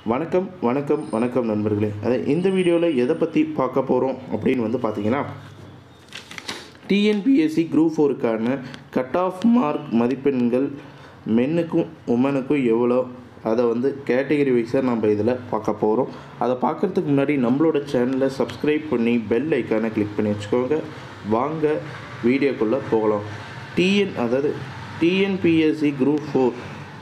வணக்கம் வணக்கம் வணக்கம் நண்பர்களே அதை இந்த வீடியோவில் எதை பற்றி பார்க்க போகிறோம் அப்படின்னு வந்து பார்த்தீங்கன்னா டிஎன்பிஎஸ்சி குரூப் ஃபோருக்கான கட் ஆஃப் மார்க் மதிப்பெண்கள் மென்னுக்கும் உமனுக்கும் எவ்வளோ அதை வந்து கேட்டகரி வைஸாக நம்ம இதில் பார்க்க போகிறோம் அதை பார்க்குறதுக்கு முன்னாடி நம்மளோட சேனலை சப்ஸ்கிரைப் பண்ணி பெல் ஐக்கானை கிளிக் பண்ணி வச்சுக்கோங்க வாங்க வீடியோக்குள்ளே போகலாம் டிஎன் அதாவது TNPSC group four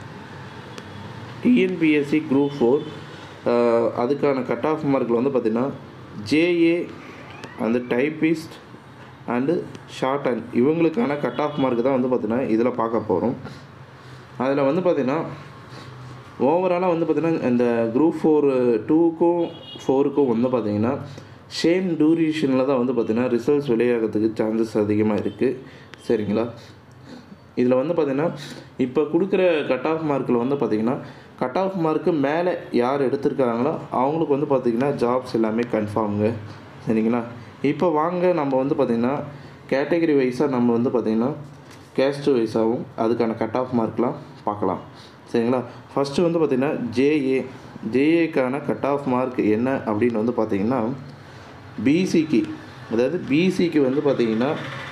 TNPSC group four அதுக்கான கட் ஆஃப் மார்க்கில் வந்து பார்த்திங்கன்னா ஜேஏ அந்த டைப்பிஸ்ட் அண்டு ஷார்ட் அண்ட் இவங்களுக்கான கட் ஆஃப் மார்க் தான் வந்து பார்த்திங்கன்னா இதில் பார்க்க போகிறோம் அதில் வந்து பார்த்திங்கன்னா ஓவராலாக வந்து பார்த்திங்கன்னா இந்த குரூப் ஃபோர் டூக்கும் ஃபோருக்கும் வந்து பார்த்திங்கன்னா சேம் டூரேஷனில் தான் வந்து பார்த்திங்கன்னா ரிசல்ட்ஸ் வெளியாகிறதுக்கு சான்சஸ் அதிகமாக இருக்குது சரிங்களா இதில் வந்து பார்த்திங்கன்னா இப்போ கொடுக்குற கட் ஆஃப் மார்க்கில் வந்து பார்த்திங்கன்னா கட் ஆஃப் மார்க்கு மேலே யார் எடுத்திருக்காங்களோ அவங்களுக்கு வந்து பார்த்திங்கன்னா ஜாப்ஸ் எல்லாமே கன்ஃபார்முங்க சரிங்களா இப்போ வாங்க நம்ம வந்து பார்த்திங்கன்னா கேட்டகரி வைஸாக நம்ம வந்து பார்த்திங்கன்னா கேஸ்ட் வைஸாகவும் அதுக்கான கட் ஆஃப் மார்க்லாம் பார்க்கலாம் சரிங்களா ஃபஸ்ட்டு வந்து பார்த்திங்கன்னா ஜேஏ ஜேஏக்கான கட் ஆஃப் மார்க் என்ன அப்படின்னு வந்து பார்த்திங்கன்னா பிசிக்கு அதாவது பிசிக்கு வந்து பார்த்திங்கன்னா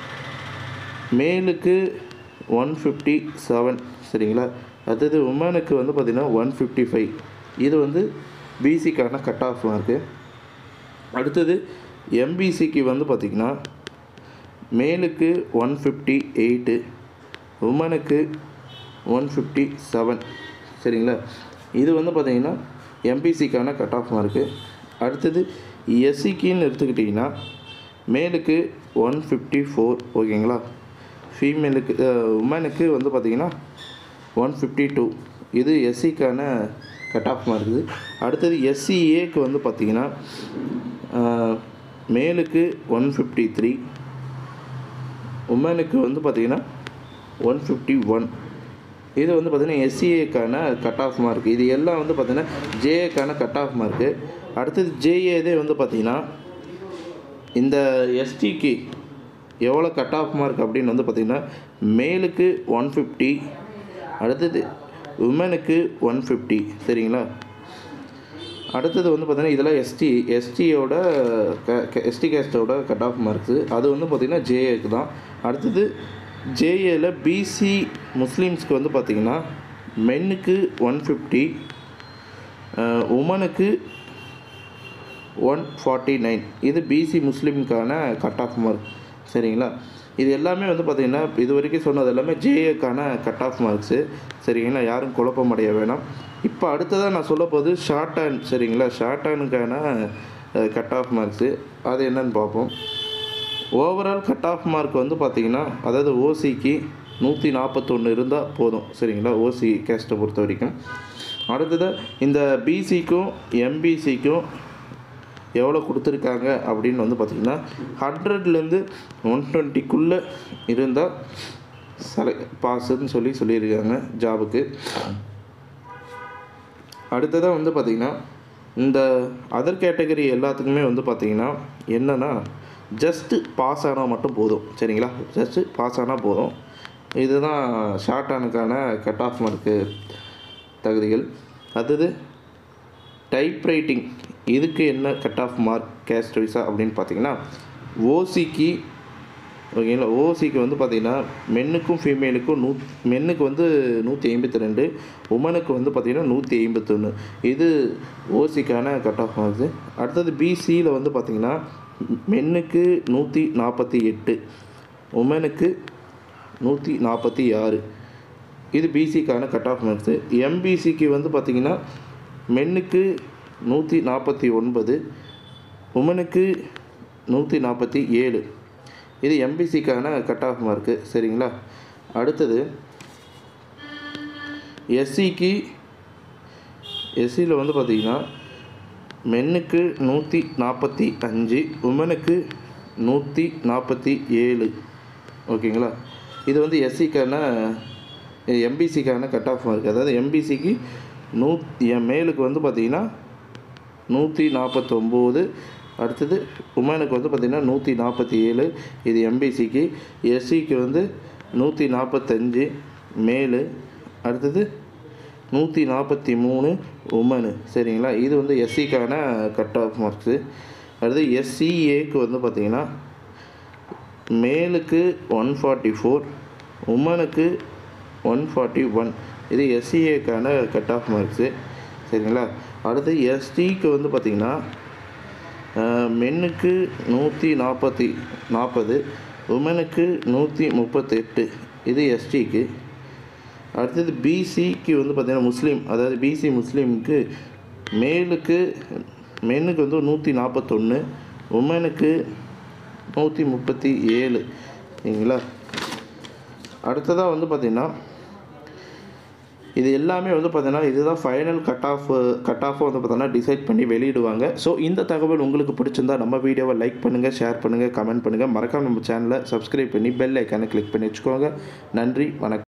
மேலுக்கு ஒன் ஃபிஃப்டி செவன் சரிங்களா அடுத்தது உமனுக்கு வந்து பார்த்திங்கன்னா ஒன் ஃபிஃப்டி ஃபைவ் இது வந்து பிசிக்கான கட் ஆஃப் மார்க்கு அடுத்தது எம்பிசிக்கு வந்து பார்த்திங்கன்னா மேலுக்கு ஒன் ஃபிஃப்டி எயிட்டு உமனுக்கு ஒன் ஃபிஃப்டி செவன் சரிங்களா இது வந்து பார்த்திங்கன்னா எம்பிசிக்கான கட் ஆஃப் மார்க்கு அடுத்தது எஸ்சிக்குன்னு எடுத்துக்கிட்டிங்கன்னா மேலுக்கு ஒன் ஃபிஃப்டி ஃபோர் ஓகேங்களா ஃபீமேலுக்கு உமனுக்கு வந்து பார்த்திங்கன்னா ஒன் ஃபிஃப்டி டூ இது எஸ்சிக்கான கட் ஆஃப் மார்க்குது அடுத்தது எஸ்சிஏக்கு வந்து பார்த்திங்கன்னா மேலுக்கு ஒன் ஃபிஃப்டி த்ரீ உமனுக்கு வந்து பார்த்திங்கன்னா ஒன் ஃபிஃப்டி ஒன் இது வந்து பார்த்திங்கன்னா எஸ்சிஏக்கான கட் ஆஃப் மார்க் இது எல்லாம் வந்து பார்த்திங்கன்னா ஜேஏக்கான கட் ஆஃப் மார்க்கு அடுத்தது ஜேஏதே வந்து பார்த்திங்கன்னா இந்த எஸ்டிக்கு எவ்வளோ கட் ஆஃப் மார்க் அப்படின்னு வந்து பார்த்திங்கன்னா மேலுக்கு ஒன் ஃபிஃப்டி அடுத்தது உமனுக்கு ஒன் ஃபிஃப்டி சரிங்களா அடுத்தது வந்து பார்த்திங்கன்னா இதெல்லாம் எஸ்டி எஸ்டியோட எஸ்டி கேஸ்டோட கட் ஆஃப் மார்க்ஸு அது வந்து பார்த்திங்கன்னா ஜேஏக்கு தான் அடுத்தது ஜேஏல பிசி முஸ்லீம்ஸ்க்கு வந்து பார்த்திங்கன்னா மென்னுக்கு ஒன் ஃபிஃப்டி உமனுக்கு ஒன் ஃபார்ட்டி நைன் இது பிசி முஸ்லீமுக்கான கட் ஆஃப் மார்க் சரிங்களா இது எல்லாமே வந்து பார்த்திங்கன்னா இது வரைக்கும் சொன்னது எல்லாமே ஜேஏக்கான கட் ஆஃப் மார்க்ஸு சரிங்களா யாரும் குழப்பம் அடைய வேணாம் இப்போ அடுத்ததாக நான் சொல்ல போது ஷார்ட் ஹேண்ட் சரிங்களா ஷார்ட் ஹேண்டுக்கான கட் ஆஃப் மார்க்ஸு அது என்னன்னு பார்ப்போம் ஓவரால் கட் ஆஃப் மார்க் வந்து பார்த்திங்கன்னா அதாவது ஓசிக்கு நூற்றி நாற்பத்தொன்று இருந்தால் போதும் சரிங்களா ஓசி கேஸ்ட்டை பொறுத்த வரைக்கும் அடுத்ததாக இந்த பிசிக்கும் எம்பிசிக்கும் எவ்வளோ கொடுத்துருக்காங்க அப்படின்னு வந்து பார்த்திங்கன்னா ஹண்ட்ரட்லேருந்து ஒன் டுவெண்ட்டிக்குள்ளே இருந்தால் செல பாஸுன்னு சொல்லி சொல்லியிருக்காங்க ஜாபுக்கு அடுத்ததாக வந்து பார்த்திங்கன்னா இந்த அதர் கேட்டகரி எல்லாத்துக்குமே வந்து பார்த்திங்கன்னா என்னென்னா ஜஸ்ட்டு பாஸ் ஆனால் மட்டும் போதும் சரிங்களா ஜஸ்ட்டு பாஸ் ஆனால் போதும் இதுதான் ஷார்ட் ஆனுக்கான கட் ஆஃப் மார்க்கு தகுதிகள் அடுத்தது டைப் ரைட்டிங் இதுக்கு என்ன கட் ஆஃப் மார்க் கேஸ்ட் வைஸா அப்படின்னு பார்த்தீங்கன்னா ஓசிக்கு ஓகேங்களா ஓசிக்கு வந்து பார்த்திங்கன்னா மென்னுக்கும் ஃபீமேலுக்கும் நூ மென்னுக்கு வந்து நூற்றி ஐம்பத்தி ரெண்டு உமனுக்கு வந்து பார்த்திங்கன்னா நூற்றி ஐம்பத்தொன்று இது ஓசிக்கான கட் ஆஃப் மார்க்ஸு அடுத்தது பிசியில் வந்து பார்த்திங்கன்னா மென்னுக்கு நூற்றி நாற்பத்தி எட்டு உமனுக்கு நூற்றி நாற்பத்தி ஆறு இது பிசிக்கான கட் ஆஃப் மார்க்ஸு எம்பிசிக்கு வந்து பார்த்திங்கன்னா மென்னுக்கு நூற்றி நாற்பத்தி ஒன்பது உமனுக்கு நூற்றி நாற்பத்தி ஏழு இது எம்பிசிக்கான கட் ஆஃப் மார்க்கு சரிங்களா அடுத்தது எஸ்சிக்கு எஸ்சியில் வந்து பார்த்திங்கன்னா மென்னுக்கு நூற்றி நாற்பத்தி அஞ்சு உமனுக்கு நூற்றி நாற்பத்தி ஏழு ஓகேங்களா இது வந்து எஸ்சிக்கான எம்பிசிக்கான கட் ஆஃப் மார்க் அதாவது எம்பிசிக்கு நூ என் மேலுக்கு வந்து பார்த்திங்கன்னா நூற்றி நாற்பத்தொம்போது அடுத்தது உமனுக்கு வந்து பார்த்திங்கன்னா நூற்றி நாற்பத்தி ஏழு இது எம்பிசிக்கு எஸ்சிக்கு வந்து நூற்றி நாற்பத்தஞ்சு மேலு அடுத்தது நூற்றி நாற்பத்தி மூணு உமனு சரிங்களா இது வந்து எஸ்சிக்கான கட் ஆஃப் மார்க்ஸு அடுத்து எஸ்சிஏக்கு வந்து பார்த்திங்கன்னா மேலுக்கு ஒன் ஃபார்ட்டி ஃபோர் உமனுக்கு ஒன் ஃபார்ட்டி ஒன் இது எஸ்சிஏக்கான கட் ஆஃப் மார்க்ஸு சரிங்களா அடுத்து எஸ்டிக்கு வந்து பார்த்திங்கன்னா மென்னுக்கு நூற்றி நாற்பத்தி நாற்பது உமனுக்கு நூற்றி முப்பத்தெட்டு இது எஸ்டிக்கு அடுத்தது பிசிக்கு வந்து பார்த்திங்கன்னா முஸ்லீம் அதாவது பிசி முஸ்லீமுக்கு மேலுக்கு மென்னுக்கு வந்து நூற்றி நாற்பத்தொன்று உமனுக்கு நூற்றி முப்பத்தி ஏழு சரிங்களா அடுத்ததாக வந்து பார்த்திங்கன்னா இது எல்லாமே வந்து பார்த்தீங்கன்னா இதுதான் ஃபைனல் கட் ஆஃப் கட் ஆஃபை வந்து பார்த்தீங்கன்னா டிசைட் பண்ணி வெளியிடுவாங்க ஸோ இந்த தகவல் உங்களுக்கு பிடிச்சிருந்தா நம்ம வீடியோவை லைக் பண்ணுங்கள் ஷேர் பண்ணுங்கள் கமெண்ட் பண்ணுங்கள் மறக்காம நம்ம சேனலை சப்ஸ்கிரைப் பண்ணி பெல் ஐக்கானை கிளிக் பண்ணி வச்சுக்கோங்க நன்றி வணக்கம்